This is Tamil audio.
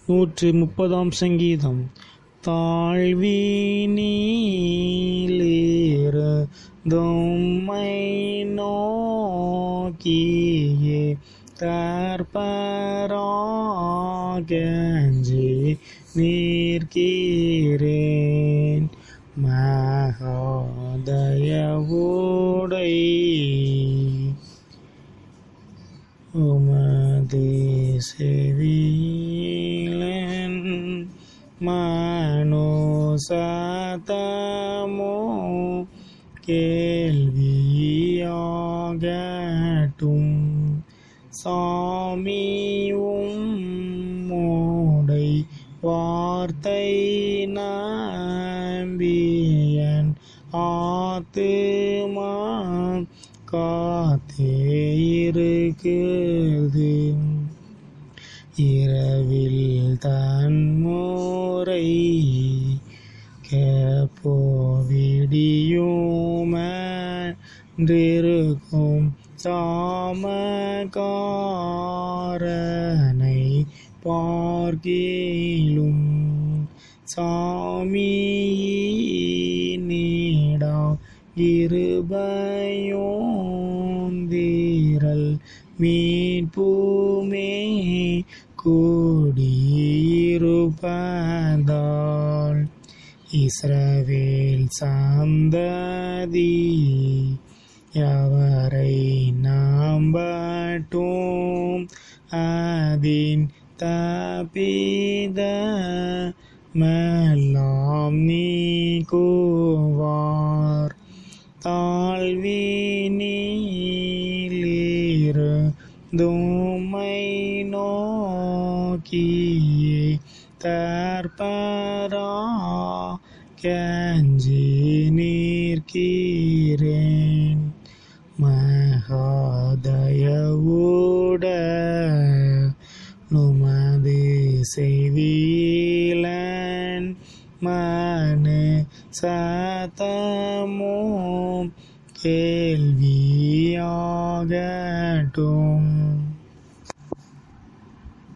நூற்று முப்பதாம் சங்கீதம் தாழ்வினீலேறு தொம்மை நோக்கியே தற்பராகஞ்சி நீர்க்கீரேன் மகாதயவோடை உமது செவிலன் மனோசதமோ கேள்வியாகட்டும் சாமியும் மோடை வார்த்தை நம்பியன் ஆத்துமா காத்தே இருக்குது இரவில் தன்முறை கேப்போவிடியுமன்றிருக்கும் சாமகாரனை பார்க்கிலும் சாமியினிடா இருபயோந்திரல் மீட்புமே கூடியிருப்பதால் இஸ்ரவேல் சந்ததி எவரை நம்பட்டும் அதின் தப்பித மெல்லாம் நீக்குவார் தாழ்வினிலிரு தும்மை நோக்கியே தற்பரா கஞ்சி நீர்க்கீரேன் மகாதயவுட நுமது செய்வீலன் மனு சத்தமோ கேள்வியாகட்டும்